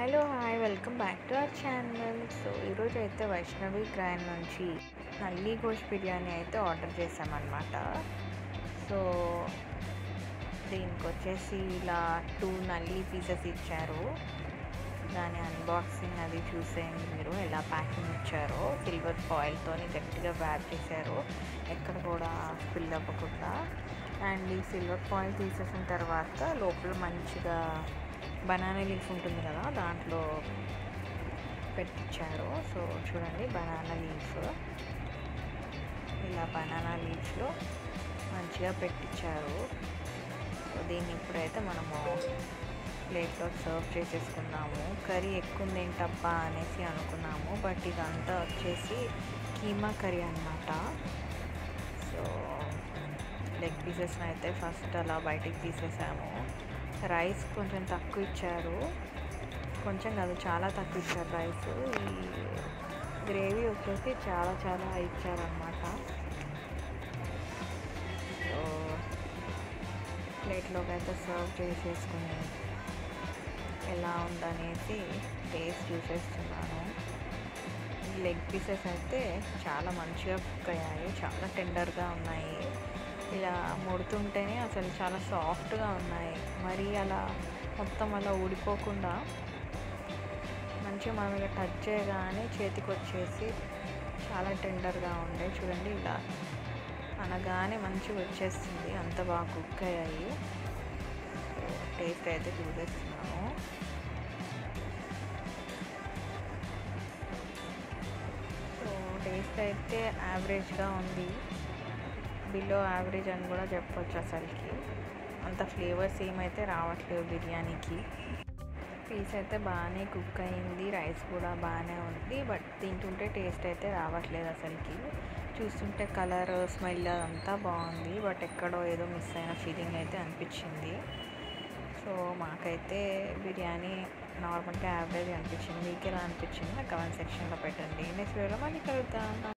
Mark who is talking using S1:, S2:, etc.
S1: hello hi welcome back to our channel so ఈరోజు అయితే Vaishnavi grand నుంచి నల్లి గోష్ బిర్యానీ అయితే ఆర్డర్ చేసామన్నమాట సో దీనికి వచ్చేసి ఇలా టూ నల్లి పీసెస్ ఇచ్చారు దాని అన్బాక్సింగ్ అది చూసేయండి మీరు ఎలా ప్యాకింగ్ ఇచ్చారో సిల్వర్ ఫాయిల్తో గట్టిగా వ్యాప్ చేశారు ఎక్కడ కూడా స్పిల్ అవ్వకుండా అండ్ ఈ సిల్వర్ ఫాయిల్ తీసేసిన తర్వాత లోపల మంచిగా బనానా లీఫ్ ఉంటుంది కదా దాంట్లో పెట్టించారు సో చూడండి బనానా లీఫ్ ఇలా బనానా లీఫ్లో మంచిగా పెట్టించారు సో దీన్ని ఇప్పుడైతే మనము ప్లేట్లో సర్వ్ చేసేసుకున్నాము కర్రీ ఎక్కువ ఉంది ఏంటబ్బా అనేసి అనుకున్నాము బట్ ఇదంతా వచ్చేసి కీమా కర్రీ అన్నమాట సో లెగ్ పీసెస్ని అయితే ఫస్ట్ అలా బయటికి తీసేసాము రైస్ కొంచెం తక్కువ ఇచ్చారు కొంచెం కాదు చాలా తక్కువ ఇచ్చారు రైస్ ఈ గ్రేవీ వచ్చేసి చాలా చాలా ఇచ్చారనమాట సో ప్లేట్లోకి అయితే సర్వ్ చేసేసుకుని ఎలా ఉందనేసి టేస్ట్ చూసేస్తున్నాను లెగ్ పీసెస్ అయితే చాలా మంచిగా కుక్ అయ్యాయి చాలా టెండర్గా ఉన్నాయి ఇలా ముడుతుంటేనే అసలు చాలా సాఫ్ట్గా ఉన్నాయి మరి అలా మొత్తం అలా ఊడిపోకుండా మంచిగా మనం ఇలా టచ్ చేయగానే చేతికి వచ్చేసి చాలా టెండర్గా ఉండే చూడండి ఇలా అనగానే మంచిగా వచ్చేస్తుంది అంత బాగా కుక్ అయ్యాయి టేస్ట్ అయితే చూసేస్తున్నాము సో టేస్ట్ అయితే యావరేజ్గా ఉంది బిలో యావరేజ్ అని కూడా చెప్పొచ్చు అసలుకి అంత ఫ్లేవర్స్ ఏమైతే రావట్లేవు బిర్యానీకి పీస్ అయితే బాగానే కుక్ అయింది రైస్ కూడా బాగానే ఉంది బట్ తింటుంటే టేస్ట్ అయితే రావట్లేదు అసలుకి చూస్తుంటే కలర్ స్మెల్ అదంతా బాగుంది బట్ ఎక్కడో ఏదో మిస్ అయిన ఫీలింగ్ అయితే అనిపించింది సో మాకైతే బిర్యానీ నార్మల్గా యావరేజ్ అనిపించింది మీకు ఎలా అనిపించింది నాకు కమెంట్ సెక్షన్లో పెట్టండి నెక్స్ట్ వీడియోలో మళ్ళీ కలుద్దాం